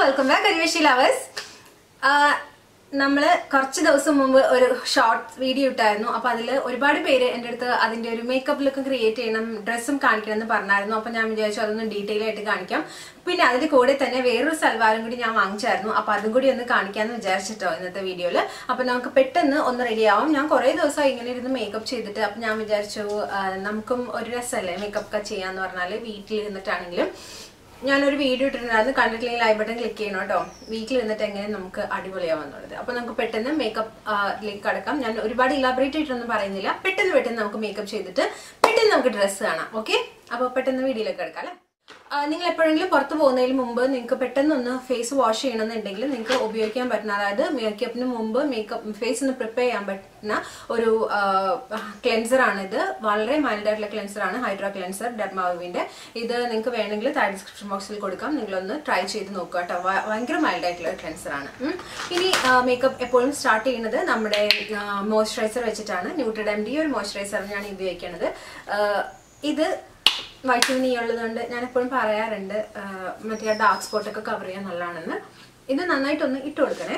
Welcome back അരിവേഷി lovers നമ്മൾ കുറച്ച് ദിവസം മുമ്പ് ഒരു ഷോർട്ട് വീഡിയോ ഇട്ടായിരുന്നു അപ്പൊ അതിൽ ഒരുപാട് പേര് എൻ്റെ അടുത്ത് അതിന്റെ ഒരു മേക്കപ്പ് ലുക്ക് ക്രിയേറ്റ് ചെയ്യണം ഡ്രസ്സും കാണിക്കണം എന്ന് പറഞ്ഞായിരുന്നു അപ്പൊ ഞാൻ വിചാരിച്ചു അതൊന്ന് ഡീറ്റെയിൽ ആയിട്ട് കാണിക്കാം പിന്നെ അതിന്റെ കൂടെ തന്നെ വേറൊരു സൽവാരും കൂടി ഞാൻ വാങ്ങിച്ചായിരുന്നു അപ്പൊ അതും കൂടി ഒന്ന് കാണിക്കാന്ന് വിചാരിച്ചിട്ടോ ഇന്നത്തെ വീഡിയോയിൽ അപ്പൊ നമുക്ക് പെട്ടെന്ന് ഒന്ന് റെഡി ആവും ഞാൻ കുറേ ദിവസമായി ഇങ്ങനെ ഇരുന്ന് മേക്കപ്പ് ചെയ്തിട്ട് അപ്പൊ ഞാൻ വിചാരിച്ചു ആ, നമുക്കും ഒരു രസമല്ലേ മേക്കപ്പ് ഒക്കെ ചെയ്യാന്ന് പറഞ്ഞാൽ വീട്ടിൽ ഇരുന്നിട്ടാണെങ്കിലും ഞാനൊരു വീഡിയോ ഇട്ടിട്ടുണ്ടായിരുന്നു കണ്ടിട്ടില്ലെങ്കിൽ ഐ ബട്ടൺ ക്ലിക്ക് ചെയ്യണം കേട്ടോ വീട്ടിൽ നിന്നിട്ട് എങ്ങനെ നമുക്ക് അടിപൊളിയാവുന്നുള്ളത് അപ്പൊ നമുക്ക് പെട്ടെന്ന് മേക്കപ്പ് ലേക്ക് കടക്കാം ഞാൻ ഒരുപാട് ഇലാബറേറ്റ് ആയിട്ടൊന്നും പറയുന്നില്ല പെട്ടെന്ന് പെട്ടെന്ന് നമുക്ക് മേക്കപ്പ് ചെയ്തിട്ട് പെട്ടെന്ന് നമുക്ക് ഡ്രസ്സ് കാണാം ഓക്കെ അപ്പോൾ പെട്ടെന്ന് വീഡിയോയിലേക്ക് കിടക്കാം അല്ലേ ആ, നിങ്ങൾ എപ്പോഴെങ്കിലും പുറത്ത് പോകുന്നതിന് മുമ്പ് നിങ്ങൾക്ക് പെട്ടെന്ന് ഒന്ന് ഫേസ് വാഷ് ചെയ്യണമെന്നുണ്ടെങ്കിൽ നിങ്ങൾക്ക് ഉപയോഗിക്കാൻ പറ്റുന്ന അതായത് മേക്കപ്പിന് മുമ്പ് മേക്കപ്പ് ഫേസ് ഒന്ന് പ്രിപ്പയർ ചെയ്യാൻ പറ്റുന്ന ഒരു ക്ലെൻസർ ആണ് ഇത് വളരെ മൈൽഡ് ആയിട്ടുള്ള ക്ലെൻസർ ആണ് ഹൈഡ്രോ ക്ലെൻസർ ഡെർമാവിന്റെ ഇത് നിങ്ങൾക്ക് വേണമെങ്കിൽ താഴെ ഡിസ്ക്രിപ്ഷൻ ബോക്സിൽ കൊടുക്കാം നിങ്ങളൊന്ന് ട്രൈ ചെയ്ത് നോക്കുക കേട്ടോ ഭ- ഭയങ്കര മൈൽഡ് ആയിട്ടുള്ള ക്ലെൻസർ ആണ് ഉം. ഇനി മേക്കപ്പ് എപ്പോഴും സ്റ്റാർട്ട് ചെയ്യുന്നത് നമ്മുടെ മോയ്സ്ചറൈസർ വെച്ചിട്ടാണ് ന്യൂട്രിഡം ഡി ഒരു മോയ്സ്ചറൈസർ ഞാൻ ഉപയോഗിക്കുന്നത് ആ, ഇത് വൈറ്റമിൻ ഇ ഉള്ളതുകൊണ്ട് ഞാൻ എപ്പോഴും പറയാറുണ്ട് ആ, മറ്റേ ഡാർക്ക് സ്പോട്ട് ഒക്കെ കവർ ചെയ്യാൻ നല്ലതാണെന്ന് ഇത് നന്നായിട്ടൊന്ന് ഇട്ട് കൊടുക്കണേ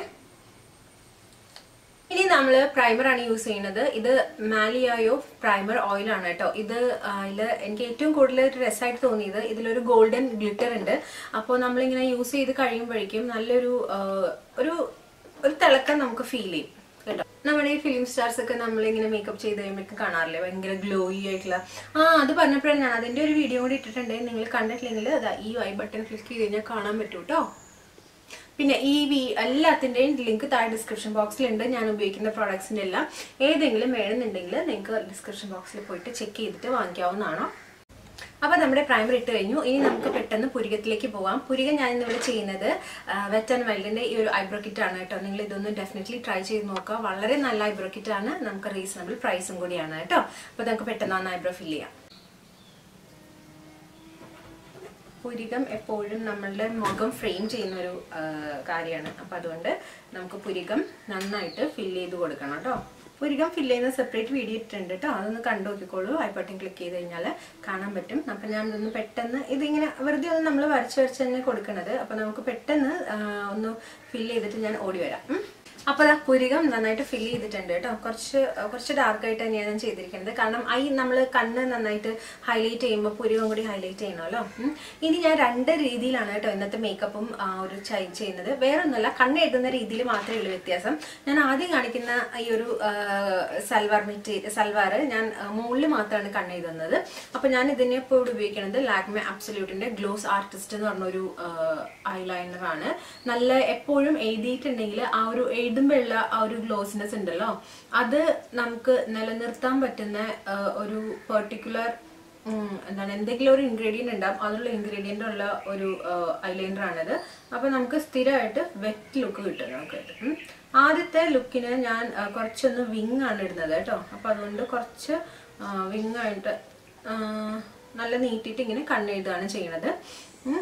ഇനി നമ്മൾ പ്രൈമർ ആണ് യൂസ് ചെയ്യുന്നത് ഇത് മാലിയായോ പ്രൈമർ ഓയിൽ ആണ് കേട്ടോ ഇത് അതിൽ എനിക്ക് ഏറ്റവും കൂടുതൽ ഒരു രസമായിട്ട് തോന്നിയത് ഇതിലൊരു ഗോൾഡൻ ഗ്ലിറ്റർ ഉണ്ട് അപ്പോൾ നമ്മളിങ്ങനെ യൂസ് ചെയ്ത് കഴിയുമ്പോഴേക്കും നല്ലൊരു ആ, ഒരു ഒരു തിളക്കം നമുക്ക് ഫീൽ ചെയ്യും കേട്ടോ നമ്മുടെ ഈ ഫിലിം സ്റ്റാർസ് ഒക്കെ നമ്മളിങ്ങനെ മേക്കപ്പ് ചെയ്ത് കഴിയുമ്പോഴേക്കും കാണാറില്ലേ ഭയങ്കര ഗ്ലോയി ആയിട്ടുള്ള ആ അത് പറഞ്ഞപ്പോഴാണ് ഞാൻ അതിന്റെ ഒരു വീഡിയോ കൂടി ഇട്ടിട്ടുണ്ട് നിങ്ങൾ കണ്ടിട്ടില്ലെങ്കിൽ അതാ ഈ ഐ ബട്ടൺ ക്ലിക്ക് ചെയ്ത് കഴിഞ്ഞാൽ കാണാൻ പറ്റും കേട്ടോ പിന്നെ ഈ വി എല്ലാത്തിൻ്റെയും ലിങ്ക് താഴെ ഡിസ്ക്രിപ്ഷൻ ബോക്സിലുണ്ട് ഞാൻ ഉപയോഗിക്കുന്ന പ്രോഡക്ട്സിൻ്റെ എല്ലാം ഏതെങ്കിലും വേണമെന്നുണ്ടെങ്കിൽ നിങ്ങൾക്ക് ഡിസ്ക്രിപ്ഷൻ ബോക്സിൽ പോയിട്ട് ചെക്ക് ചെയ്തിട്ട് വാങ്ങിക്കാവുന്നതാണ് അപ്പോൾ നമ്മുടെ പ്രൈമർ ഇട്ട് കഴിഞ്ഞു ഇനി നമുക്ക് പെട്ടെന്ന് പുരികത്തിലേക്ക് പോവാം പുരികം ഞാൻ ഇന്നിവിടെ ചെയ്യുന്നത് വെറ്റ് ആൻഡ് വൈൽഡിൻ്റെ ഈ ഒരു ഐബ്രോ കിറ്റ് ആണ് കേട്ടോ നിങ്ങൾ ഇതൊന്ന് ഡെഫിനറ്റ്ലി ട്രൈ ചെയ്ത് നോക്കുക വളരെ നല്ല ഐബ്രോ കിറ്റ് ആണ് നമുക്ക് റീസണബിൾ പ്രൈസും കൂടിയാണ് കേട്ടോ അപ്പോൾ നമുക്ക് പെട്ടെന്ന് ആ ഐബ്രോ ഫില്ല് ചെയ്യാം പുരികം എപ്പോഴും നമ്മളുടെ മുഖം ഫ്രെയിം ചെയ്യുന്ന ഒരു കാര്യമാണ് അപ്പം അതുകൊണ്ട് നമുക്ക് പുരികം നന്നായിട്ട് ഫില്ല് ചെയ്ത് കൊടുക്കണം കേട്ടോ പുരികം ഫില്ല് ചെയ്യുന്ന സെപ്പറേറ്റ് വീഡിയോ ഇട്ടിട്ടുണ്ട് കേട്ടോ അതൊന്ന് കണ്ടു നോക്കിക്കോളൂ ഐ ബട്ടൺ ക്ലിക്ക് ചെയ്ത് കഴിഞ്ഞാൽ കാണാൻ പറ്റും അപ്പം ഞാൻ ഇതൊന്ന് പെട്ടെന്ന് ഇതിങ്ങനെ വെറുതെ ഒന്ന് നമ്മൾ വരച്ച് വരച്ച് തന്നെ കൊടുക്കണത് അപ്പം നമുക്ക് പെട്ടെന്ന് ആ, ഒന്ന് ഫില്ല് ചെയ്തിട്ട് ഞാൻ ഓടി വരാം ഉം. അപ്പോൾ ദാ പുരികം നന്നായിട്ട് ഫില്ല് ചെയ്തിട്ടുണ്ട് കേട്ടോ കുറച്ച് കുറച്ച് ഡാർക്ക് ആയിട്ട് തന്നെയാണ് ഞാൻ ചെയ്തിരിക്കുന്നത് കാരണം ഐ നമ്മൾ കണ്ണ് നന്നായിട്ട് ഹൈലൈറ്റ് ചെയ്യുമ്പോൾ പുരികം കൂടി ഹൈലൈറ്റ് ചെയ്യണമല്ലോ ഉം. ഇനി ഞാൻ രണ്ട് രീതിയിലാണ് കേട്ടോ ഇന്നത്തെ മേക്കപ്പും ആ, ഒരു ചൈ ചെയ്യുന്നത് വേറെ ഒന്നുമല്ല കണ്ണ് എഴുതുന്ന രീതിയിൽ മാത്രമേ ഉള്ളൂ വ്യത്യാസം ഞാൻ ആദ്യം കാണിക്കുന്ന ഈ ഒരു ആ, സൽവാർ മെറ്റീരിയൽ സൽവാർ ഞാൻ മുകളിൽ മാത്രമാണ് കണ്ണ് എഴുതുന്നത് അപ്പോൾ ഞാൻ ഇതിനെ ഇപ്പോൾ ഇവിടെ ഉപയോഗിക്കുന്നത് ലാക്മെ അബ്സല്യൂട്ടിന്റെ ഗ്ലോസ് ആർട്ടിസ്റ്റ് എന്ന് പറഞ്ഞൊരു ഐലൈനർ ആണ് നല്ല എപ്പോഴും എഴുതിയിട്ടുണ്ടെങ്കിൽ ആ ഒരു എഴുതുമ്പോഴുള്ള ആ ഒരു ഗ്ലോസിനെസ് ഉണ്ടല്ലോ അത് നമുക്ക് നിലനിർത്താൻ പറ്റുന്ന ആ, ഒരു പെർട്ടിക്കുലർ എന്താണ് എന്തെങ്കിലും ഒരു ഇൻഗ്രീഡിയൻ്റ് ഉണ്ടാവും അതിലുള്ള ഇൻഗ്രീഡിയൻ്റ് ഉള്ള ഒരു ഐലൈനർ ആണിത് അപ്പോൾ നമുക്ക് സ്ഥിരമായിട്ട് വെറ്റ് ലുക്ക് കിട്ടും നമുക്ക് ഉം. ആദ്യത്തെ ലുക്കിന് ഞാൻ ആ, കുറച്ചൊന്ന് വിങ് ആണ് ഇടുന്നത് കേട്ടോ അപ്പോൾ അതുകൊണ്ട് കുറച്ച് വിങ് ആയിട്ട് ആ, നല്ല നീട്ടിയിട്ട് ഇങ്ങനെ കണ്ണെഴുതാണ് ചെയ്യണത് ഉം.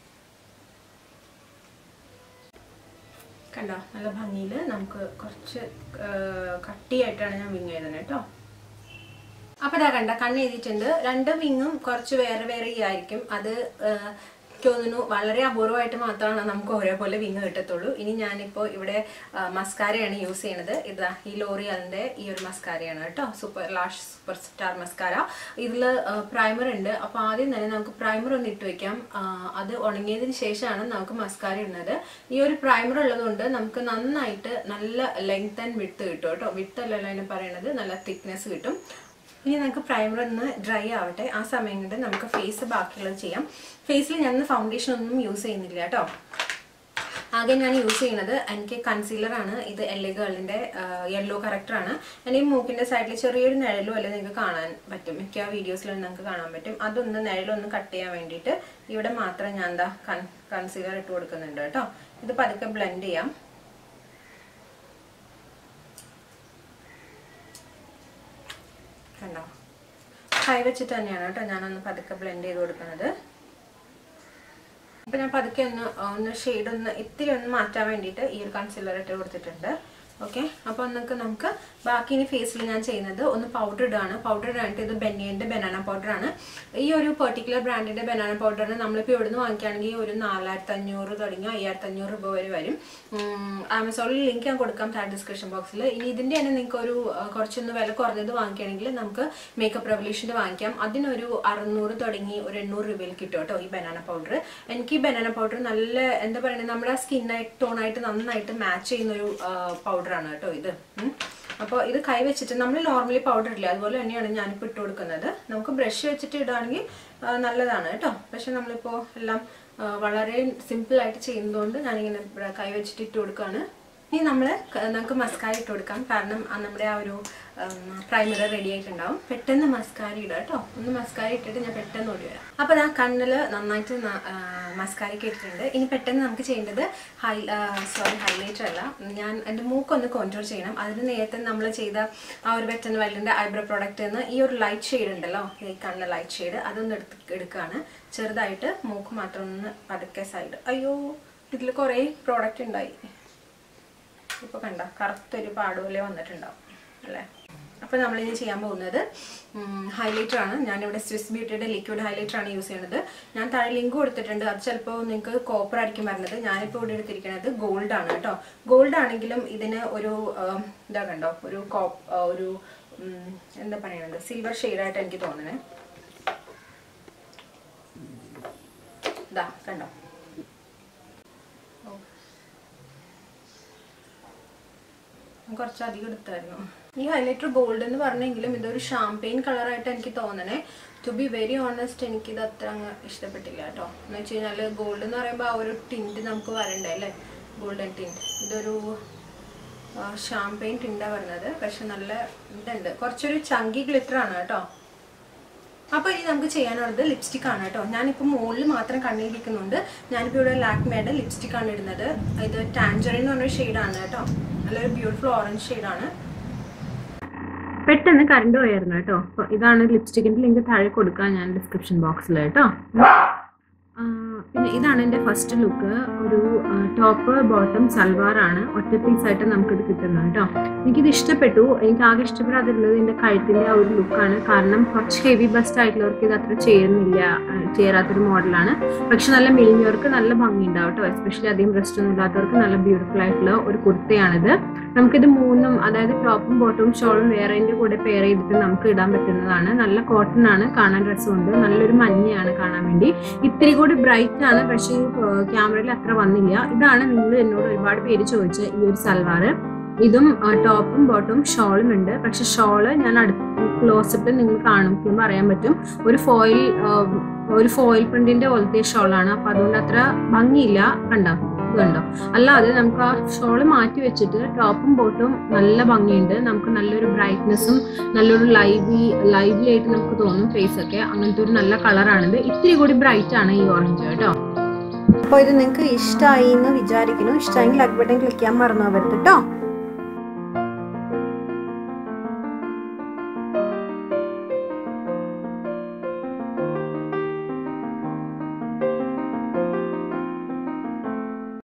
കണ്ടോ നല്ല ഭംഗിയിൽ നമുക്ക് കുറച്ച് ആ, കട്ടിയായിട്ടാണ് ഞാൻ വിങ് എഴുതുന്നത് കേട്ടോ അപ്പൊ ഇതാ കണ്ട കണ്ണ് എഴുതിയിട്ടുണ്ട് രണ്ട് വിങ്ങും കുറച്ച് വേറെ വേറെ ആയിരിക്കും അത് ആ, എനിക്ക് തോന്നുന്നു വളരെ അപൂർവമായിട്ട് മാത്രമാണ് നമുക്ക് ഒരേപോലെ വിങ് കിട്ടത്തുള്ളൂ ഇനി ഞാനിപ്പോൾ ഇവിടെ മസ്കാരയാണ് യൂസ് ചെയ്യണത് ഇതാ ഈ ലോറിയലിന്റെ ഈ ഒരു മസ്കാരയാണ് കേട്ടോ super lash super star mascara ഇതിൽ പ്രൈമർ ഉണ്ട് അപ്പോൾ ആദ്യം തന്നെ നമുക്ക് പ്രൈമർ ഒന്ന് ഇട്ട് വെക്കാം ആ, അത് ഉണങ്ങിയതിന് ശേഷമാണ് നമുക്ക് മസ്കാര ഇടുന്നത് ഈ ഒരു പ്രൈമർ ഉള്ളതുകൊണ്ട് നമുക്ക് നന്നായിട്ട് നല്ല ലെങ്ത് ആൻഡ് വിട്ട് കിട്ടും കേട്ടോ വിട്ട് അല്ലല്ലോ അതിന് പറയണത് നല്ല തിക്നെസ് കിട്ടും ഇനി നമുക്ക് പ്രൈമർ ഒന്ന് ഡ്രൈ ആവട്ടെ ആ സമയം കൊണ്ട് നമുക്ക് ഫേസ് ബാക്കിയുള്ളത് ചെയ്യാം ഫേസിൽ ഞാൻ ഫൗണ്ടേഷൻ ഒന്നും യൂസ് ചെയ്യുന്നില്ല കേട്ടോ ആകെ ഞാൻ യൂസ് ചെയ്യുന്നത് എനിക്ക് കൺസീലർ ആണ് ഇത് എൽ ഗേളിന്റെ യെല്ലോ കറക്റ്റർ ആണ് എൻ്റെ ഈ മൂക്കിന്റെ സൈഡിൽ ചെറിയൊരു നിഴലും അല്ലെ നിങ്ങൾക്ക് കാണാൻ പറ്റും മിക്ക വീഡിയോസിലും നിങ്ങൾക്ക് കാണാൻ പറ്റും അതൊന്ന് നിഴലൊന്ന് കട്ട് ചെയ്യാൻ വേണ്ടിയിട്ട് ഇവിടെ മാത്രം ഞാൻ എന്താ കൺസീലർ ഇട്ട് കൊടുക്കുന്നുണ്ട് കേട്ടോ ഇത് പതുക്കെ ബ്ലെൻഡ് ചെയ്യാം കണ്ടോ കൈ വെച്ചിട്ട് തന്നെയാണ് കേട്ടോ ഞാനൊന്ന് പതുക്കെ ബ്ലെൻഡ് ചെയ്ത് കൊടുക്കുന്നത് അപ്പൊ ഞാൻ പതുക്കെ ഒന്ന് ഒന്ന് ഷെയ്ഡ് ഒന്ന് ഇത്തിരി ഒന്ന് മാറ്റാൻ വേണ്ടിയിട്ട് ഈ ഒരു കൺസീലർ ഇട്ട് കൊടുത്തിട്ടുണ്ട് ഓക്കെ അപ്പോൾ നിങ്ങൾക്ക് നമുക്ക് ബാക്കി ഇനി ഫേസിൽ ഞാൻ ചെയ്യുന്നത് ഒന്ന് പൗഡർ ഇടുകയാണ് പൗഡർ ഇടാനായിട്ട് ഇത് ബെന്നിയൻ്റെ ബനാന പൗഡറാണ് ഈ ഒരു പെർട്ടിക്കുലർ ബ്രാൻഡിൻ്റെ ബനാന പൗഡറിന് നമ്മളിപ്പോൾ ഇവിടുന്ന് വാങ്ങിക്കുകയാണെങ്കിൽ ഒരു നാലായിരത്തി അഞ്ഞൂറ് തുടങ്ങി അയ്യായിരത്തി അഞ്ഞൂറ് രൂപ വരെ വരും ഉം, ആമസോണിൽ ലിങ്ക് ഞാൻ കൊടുക്കാം താഴെ ഡിസ്ക്രിപ്ഷൻ ബോക്സിൽ ഇനി ഇതിൻ്റെ തന്നെ നിങ്ങൾക്ക് ഒരു ആ, കുറച്ചൊന്ന് വില കുറഞ്ഞത് വാങ്ങിക്കുകയാണെങ്കിൽ നമുക്ക് മേക്കപ്പ് റെവല്യൂഷൻ്റെ വാങ്ങിക്കാം അതിനൊരു അറുന്നൂറ് തുടങ്ങി ഒരു എണ്ണൂറ് രൂപയിൽ കിട്ടും കേട്ടോ ഈ ബനാന പൗഡർ എനിക്ക് ഈ ബനാന പൗഡർ നല്ല എന്താ പറയുക നമ്മുടെ സ്കിന്നായിട്ട് ടോണായിട്ട് നന്നായിട്ട് മാച്ച് ചെയ്യുന്ന ഒരു പൗഡറാണ് കേട്ടോ ഇത് ഉം. അപ്പോൾ ഇത് കൈ വെച്ചിട്ട് നമ്മൾ നോർമലി പൗഡർ ഇല്ല അതുപോലെ തന്നെയാണ് ഞാനിപ്പോൾ ഇട്ട് കൊടുക്കുന്നത് നമുക്ക് ബ്രഷ് വെച്ചിട്ട് ഇടുകയാണെങ്കിൽ ആ, നല്ലതാണ് കേട്ടോ പക്ഷെ നമ്മളിപ്പോൾ എല്ലാം ആ, വളരെ സിമ്പിളായിട്ട് ചെയ്യുന്നതുകൊണ്ട് ഞാനിങ്ങനെ ഇവിടെ കൈ വെച്ചിട്ട് ഇട്ട് കൊടുക്കുകയാണ് ഇനി നമ്മൾ നമുക്ക് മസ്കാര ഇട്ട് കൊടുക്കാം കാരണം ആ നമ്മുടെ ആ ഒരു പ്രൈമർ റെഡി ആയിട്ടുണ്ടാവും പെട്ടെന്ന് മസ്കാര ഇടുക കേട്ടോ ഒന്ന് മസ്കാര ഇട്ടിട്ട് ഞാൻ പെട്ടെന്ന് ഓടി വരാം അപ്പോൾ ഞാൻ കണ്ണിൽ നന്നായിട്ട് മസ്കാരയൊക്കെ ഇട്ടിട്ടുണ്ട് ഇനി പെട്ടെന്ന് നമുക്ക് ചെയ്യേണ്ടത് ഹൈ സോറി ഹൈലൈറ്റർ അല്ല ഞാൻ എൻ്റെ മൂക്കൊന്ന് കോൺട്രോൾ ചെയ്യണം അതിന് നേരത്തെ നമ്മൾ ചെയ്ത ആ ഒരു വെറ്റൻ വെല്ലിൻ്റെ ഐബ്രോ പ്രോഡക്റ്റ് നിന്ന് ഈ ഒരു ലൈറ്റ് ഷെയ്ഡ് ഉണ്ടല്ലോ ഈ കണ്ണിലെ ലൈറ്റ് ഷെയ്ഡ് അതൊന്ന് എടുത്ത് എടുക്കുകയാണ് ചെറുതായിട്ട് മൂക്ക് മാത്രം ഒന്ന് പതുക്കെ സൈഡ് അയ്യോ ഇതിൽ കുറേ പ്രോഡക്റ്റ് ഉണ്ടായി ഇപ്പോൾ കണ്ട കറുത്തൊരു പാട് പോലെ വന്നിട്ടുണ്ടാവും അല്ലേ അപ്പോൾ നമ്മളിനി ചെയ്യാൻ പോകുന്നത് ഹൈലൈറ്റർ ആണ് ഞാനിവിടെ സ്വിസ് ബ്യൂട്ടിയുടെ ലിക്വിഡ് ഹൈലൈറ്റർ ആണ് യൂസ് ചെയ്യുന്നത് ഞാൻ താഴെ ലിങ്ക് കൊടുത്തിട്ടുണ്ട് അത് ചിലപ്പോൾ നിങ്ങൾക്ക് കോപ്പർ ആയിരിക്കും വരുന്നത് ഞാനിപ്പോൾ ഇവിടെ എടുത്തിരിക്കുന്നത് ഗോൾഡ് ആണ് കേട്ടോ ഗോൾഡ് ആണെങ്കിലും ഇതിന് ഒരു ആം, ഇതാ കണ്ടോ ഒരു കോപ്പ് ഒരു ഉം, എന്താ പറയുന്നത് സിൽവർ ഷെയ്ഡായിട്ട് എനിക്ക് തോന്നണേ ഇതാ കണ്ടോ ഞാൻ കുറച്ചധികം എടുത്തായിരുന്നു ഈ ഹൈലൈറ്റർ ഗോൾഡ് എന്ന് പറഞ്ഞെങ്കിലും ഇതൊരു ഷാംപെയിൻ കളറായിട്ട് എനിക്ക് തോന്നണേ ടു ബി വെരി ഓണസ്റ്റ് എനിക്കിത് അത്ര അങ്ങ് ഇഷ്ടപ്പെട്ടില്ല കേട്ടോ എന്ന് വെച്ച് കഴിഞ്ഞാൽ ഗോൾഡ് എന്ന് പറയുമ്പോൾ ആ ഒരു ടിൻറ്റ് നമുക്ക് വരണ്ടേ അല്ലേ ഗോൾഡൻ ടിൻറ്റ് ഇതൊരു ഷാംപെയിൻ ടിൻറ്റാണ് വരുന്നത് പക്ഷെ നല്ല ഇതുണ്ട് കുറച്ചൊരു ചങ്കി ഗ്ലിറ്റർ ആണ് കേട്ടോ അപ്പോൾ ഇനി നമുക്ക് ചെയ്യാനുള്ളത് ലിപ്സ്റ്റിക് ആണ് കേട്ടോ ഞാനിപ്പോൾ മുകളിൽ മാത്രം കണ്ണിരിക്കുന്നുണ്ട് ഞാനിപ്പോൾ ഇവിടെ ലാക്മേയുടെ ലിപ്സ്റ്റിക് ആണ് ഇടുന്നത് ഇത് ടാഞ്ചറിൻ എന്ന് പറഞ്ഞൊരു ഷെയ്ഡാണ് കേട്ടോ നല്ലൊരു ബ്യൂട്ടിഫുൾ ഓറഞ്ച് ഷെയ്ഡാണ് പെട്ടെന്ന് കറണ്ട് പോയായിരുന്നു കേട്ടോ അപ്പോൾ ഇതാണ് ലിപ്സ്റ്റിക്കിൻ്റെ ലിങ്ക് താഴെ കൊടുക്കാം ഞാൻ ഡിസ്ക്രിപ്ഷൻ ബോക്സിൽ കേട്ടോ ആ, പിന്നെ ഇതാണ് എൻ്റെ ഫസ്റ്റ് ലുക്ക് ഒരു ടോപ്പ് ബോട്ടം സൽവാറാണ് ഒറ്റ പീസായിട്ട് നമുക്കിത് കിട്ടുന്നത് കേട്ടോ എനിക്കിത് ഇഷ്ടപ്പെട്ടു എനിക്ക് ആകെ ഇഷ്ടപ്പെടാതിരുന്നത് എൻ്റെ കഴുത്തിൻ്റെ ആ ഒരു ലുക്കാണ് കാരണം കുറച്ച് ഹെവി ബസ്റ്റ് ആയിട്ടുള്ളവർക്ക് ഇത് അത്ര ചേരുന്നില്ല ആ, ചേരാത്തൊരു മോഡലാണ് പക്ഷെ നല്ല മെലിഞ്ഞവർക്ക് നല്ല ഭംഗിയുണ്ടാവും കേട്ടോ എസ്പെഷ്യലി അധികം ബ്രസ്റ്റ് ഒന്നും ഇല്ലാത്തവർക്ക് നല്ല ബ്യൂട്ടിഫുൾ ആയിട്ടുള്ള ഒരു കുർത്തയാണിത് നമുക്കിത് മൂന്നും അതായത് ടോപ്പും ബോട്ടവും ഷോളും വേറെൻ്റെ കൂടെ പെയർ ചെയ്തിട്ട് നമുക്ക് ഇടാൻ പറ്റുന്നതാണ് നല്ല കോട്ടൺ ആണ് കാണാൻ രസമുണ്ട് നല്ലൊരു മഞ്ഞയാണ് കാണാൻ വേണ്ടി ഇത്തിരി കൂടി ബ്രൈറ്റ് ആണ് പക്ഷേ ക്യാമറയിൽ അത്ര വന്നില്ല ഇതാണ് നിങ്ങൾ എന്നോട് ഒരുപാട് പേര് ചോദിച്ച ഈ ഒരു സൽവാർ ഇതും ടോപ്പും ബോട്ടവും ഷോളും ഉണ്ട് പക്ഷെ ഷോള് ഞാൻ അടുത്ത് ക്ലോസപ്പിൽ നിങ്ങൾ കാണിക്കുമ്പോൾ അറിയാൻ പറ്റും ഒരു ഫോയിൽ ഒരു ഫോയിൽ പ്രിന്റിന്റെ പോലത്തെ ഷോളാണ് അപ്പൊ അതുകൊണ്ട് അത്ര ഭംഗിയില്ല കണ്ടോ ഇത് കണ്ടോ അല്ലാതെ നമുക്ക് ആ ഷോള് മാറ്റി വെച്ചിട്ട് ടോപ്പും ബോട്ടും നല്ല ഭംഗിയുണ്ട് നമുക്ക് നല്ലൊരു ബ്രൈറ്റ്നെസ്സും നല്ലൊരു ലൈവി ലൈവ്ലി ആയിട്ട് നമുക്ക് തോന്നും ഫേസ് ഒക്കെ അങ്ങനത്തെ ഒരു നല്ല കളറാണിത് ഇത്തിരി കൂടി ബ്രൈറ്റ് ആണ് ഈ ഓറഞ്ച് കേട്ടോ അപ്പോൾ ഇത് നിങ്ങൾക്ക് ഇഷ്ടമായി എന്ന് വിചാരിക്കുന്നു ഇഷ്ടമെങ്കിൽ ലൈക്ക് ബട്ടൺ ക്ലിക്ക് ചെയ്യാൻ മറന്നു പോകരുത് കേട്ടോ